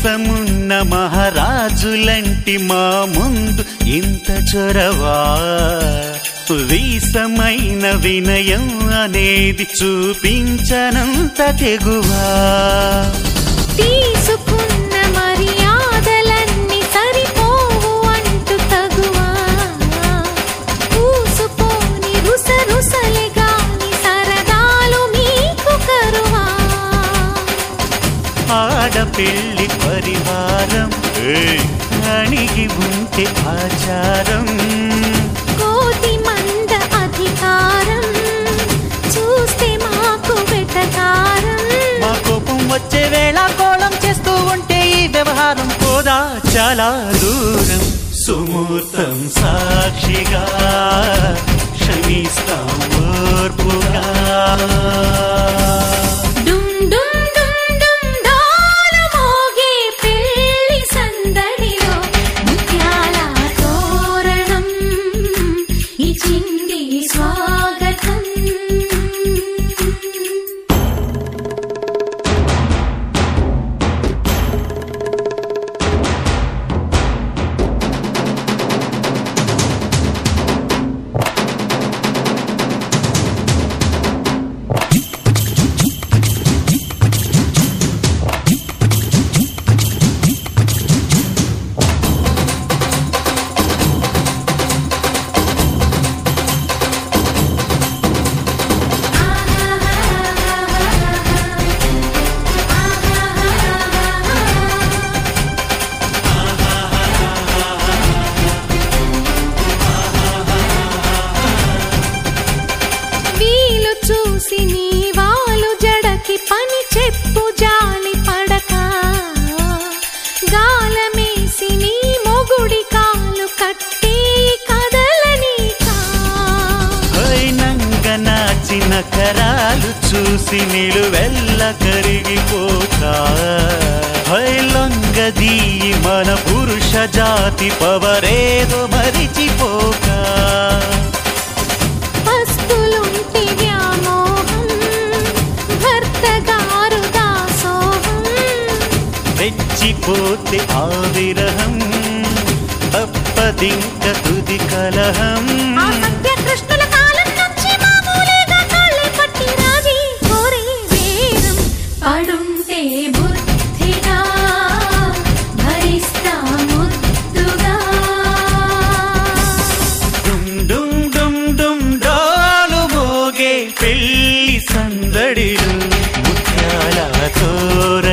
మీసమున్న మహారాజులంటి మా ముందు ఇంత చొరవా వీసమైన వినయం అనేది చూపించనంత తెగువా తీసుకున్న మర్యాదలన్నీ సరిపోవు అంటూ తగువా పూసుపోని రుస రుసలే గాని సరదాలు మీకు కరువా ఆడపిల్లి పరివారం అణిగి ఉంటే ఆచారం కోతి మంద అధికారం చూస్తే మాకు వెటకారం మా కోపం వచ్చే వేళ కోళం చేస్తూ ఉంటే ఈ వ్యవహారం పోదా చాలా దూరం సుమూర్తం సాక్షిగా క్షమిస్తాం ఓర్పుగా డుమ్ డుమ్ డుమ్ డుమ్ డోలు మోగే పెళ్లి సందడిలో ముత్యాల తోరణం ఇచ్చింది స్వాగతం వీలు చూసి నీ వాలు జడకి పని చెప్పు జాలి పడక గాలమేసి నీ మొగుడి కాలు కట్టి కదలనీకా అయినంగ నాచిన కరాలు చూసి నిలువెల్ల కరిగిపోక హైలంగదీ మన పురుష జాతి పవరేదో మరిచిపోక పస్తులుంటి వ్యామోహం భర్త గారు దాసోహం రెచ్చిపోతే ఆ విరహం తప్పదింక తుది కలహం ఆ సత్యకృష్ణుల కాలం నుంచి మామూలుగా కాళ్ళే పట్టి రాజీ కోరే వేరం పడుంటే బుద్ధిగా భరిస్తా ముద్దుగా డుమ్ డుమ్ డుమ్ డుమ్ డాలు మోగే పెళ్లి సందడిలు ముత్యాల తోర